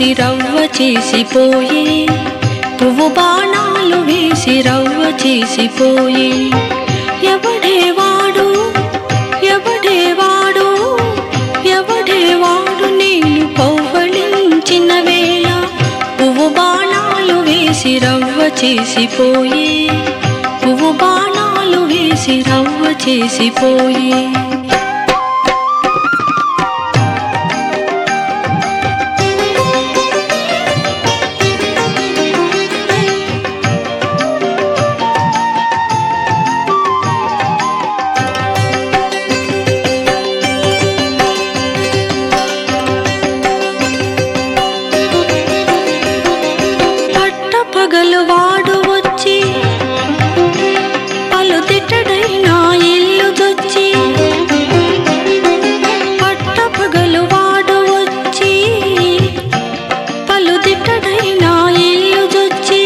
వేసి రవ్వ చేసిపోయే పువ్వు బాణాలు వేసి రవ్వ చేసిపోయే ఎవడే వాడు ఎవడే వాడు ఎవడే వాడు నేను పౌవళించిన వేళ పువ్వు బాణాలు వేసి రవ్వ చేసిపోయే పువ్వు బాణాలు వేసి రవ్వ చేసిపోయే పట్ట పగలు వాడు వచ్చి పలు తిట్టడైనా ఇల్లు దొచ్చి పట్ట పగలు వాడు వచ్చి పలు తిట్టడైనా ఇల్లు దొచ్చి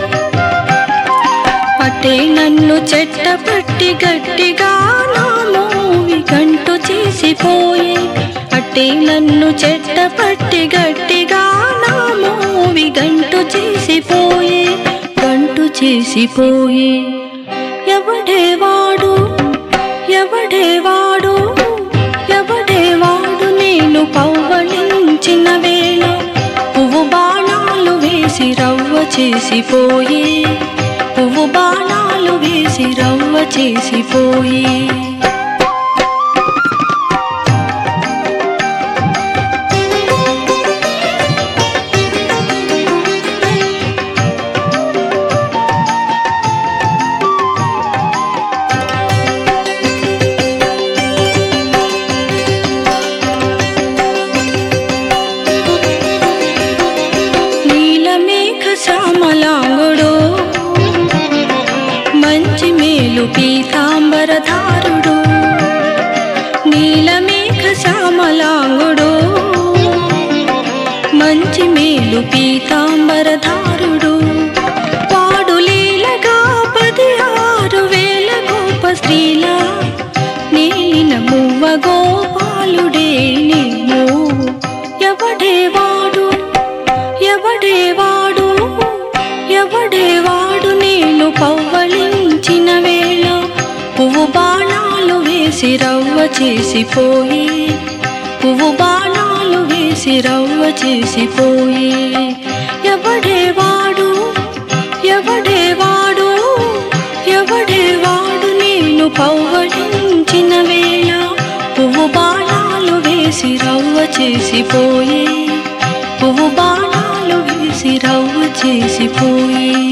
అటే నన్ను చెట్ట పట్టి గట్టిగా నా మోవి గంటు చేసిపోయే అటే నన్ను చెట్ట పట్టి గట్టిగా నా మోవి గంటు చేసిపోయే గంటు చేసిపోయే ఎవడే వాడు ఎవడే వాడు ఎవడే వాడు నేను పౌవళించిన వేళ పువ్వు బాణాలు వేసి రవ్వ చేసిపోయే పువ్వు బాణాలు వేసి రవ్వ చేసిపోయే నీలమేఘ శ్యామలాంగుడు మంచి మేలు పీతాంబరధారుడు నీలమేఘ శ్యామలాంగుడు మంచి మేలు పీతాంబరధారుడు వాడు లీలగా పది ఆరు వేల గోప స్త్రీల నీలిన మువ్వ గోపాలుడే నేను ఎవడే వాడు ఎవడే వాడు ఎవడే వాడు నేను పవ్వళించిన వేళ పువ్వు బాణాలు వేసి రవ్వ చేసిపోయి పువ్వు బాణాలు వేసి రవ్వ చేసిపోయి ఎవడే వాడు ఎవడే వాడు ఎవడే వాడు నేను పవ్వళించిన వేళ పువ్వు బాణాలు వేసి రవ్వ చేసిపోయి పువ్వు బాణాలు వేసి రవ్వ చేసిపోయి